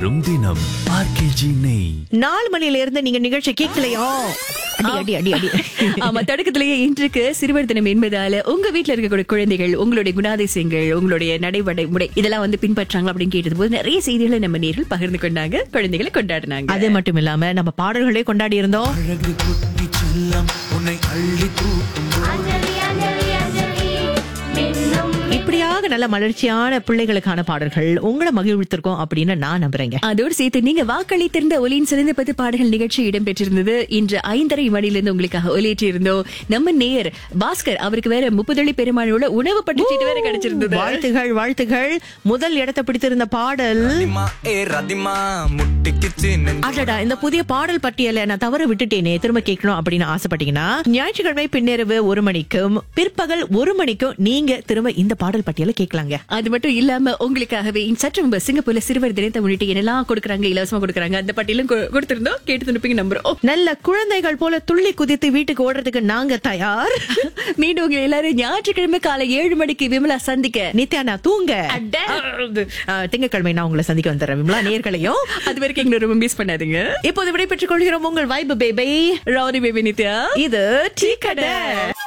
வரும் தினம் ஆர்கேஜி நெய் நாலு மணில இருந்து நீங்க நிகழ்ச்சி கேட்கலையோ அடி அடி அடி அடி ஆமா தொடக்கத்திலேயே இன்றைக்கு சிறுவர் தினம் என்பதால உங்க வீட்ல இருக்கக்கூடிய குழந்தைகள் உங்களுடைய குணாதிசயங்கள் உங்களுடைய நடைமுறை முறை இதெல்லாம் வந்து பின்பற்றாங்க அப்படின்னு கேட்டது போது நிறைய செய்திகளை நம்ம நேரில் பகிர்ந்து கொண்டாங்க குழந்தைகளை கொண்டாடினாங்க அது மட்டும் இல்லாம நம்ம பாடல்களே கொண்டாடி இருந்தோம் அழகு குட்டி செல்லம் உன்னை அள்ளி தூக்கும் இப்படியாக நல்ல மலர்ச்சியான பிள்ளைகளுக்கான பாடல்கள் உங்களை மகிழ்வித்திருக்கோம் அப்படின்னு நான் நம்புறேங்க அதோடு சேர்த்து நீங்க வாக்களித்திருந்த ஒலியின் சிறந்த பத்து பாடல்கள் நிகழ்ச்சி இடம்பெற்றிருந்தது இன்று ஐந்தரை மணிலிருந்து உங்களுக்காக ஒலியேற்றி இருந்தோம் நம்ம நேயர் பாஸ்கர் அவருக்கு வேற முப்பதொழி பெருமானோட உணவு பட்டுச்சீட்டு வேற கிடைச்சிருந்தது வாழ்த்துகள் வாழ்த்துகள் முதல் இடத்தை பிடித்திருந்த பாடல் ரதிமா ஏ ரதிமா முட்டிக்கிச்சு நெஞ்சு அடடா இந்த புதிய பாடல் பட்டியலை நான் தவற விட்டுட்டேனே திரும்ப கேட்கணும் அப்படின்னு ஆசைப்பட்டீங்கன்னா ஞாயிற்றுக்கிழமை பின்னிரவு ஒரு மணிக்கும் பிற்பகல் ஒரு மணிக்கும் நீங்க திரும்ப இந்த பாடல் பட்டியலை கேட்கலாங்க அது மட்டும் இல்லாம உங்களுக்காகவே இந்த சற்று முன்பு சிங்கப்பூர்ல சிறுவர் தினத்தை முன்னிட்டு என்னெல்லாம் கொடுக்குறாங்க இலவசமா கொடுக்குறாங்க அந்த பட்டியலும் கொ- கொடுத்திருந்தோம் கேட்டு துணுப்பீங்க நம்புறோம் நல்ல குழந்தைகள் போல துள்ளி குதித்து வீட்டுக்கு ஓடுறதுக்கு நாங்க தயார் மீண்டும் உங்க எல்லாரும் ஞாயிற்றுக்கிழமை காலை ஏழு மணிக்கு விமலா சந்திக்க நித்யா நான் தூங்க அட. ஆ, திங்கட்கிழமை நான் உங்களை சந்திக்க வந்துடுறேன் விமலா நேர்களையும் அது வரைக்கும் எங்களை ரொம்ப மிஸ் பண்ணாதீங்க இப்போது விடைபெற்றுக் கொள்கிறோம் உங்கள் vibe baby rowdy baby Nithya இது டீ கடை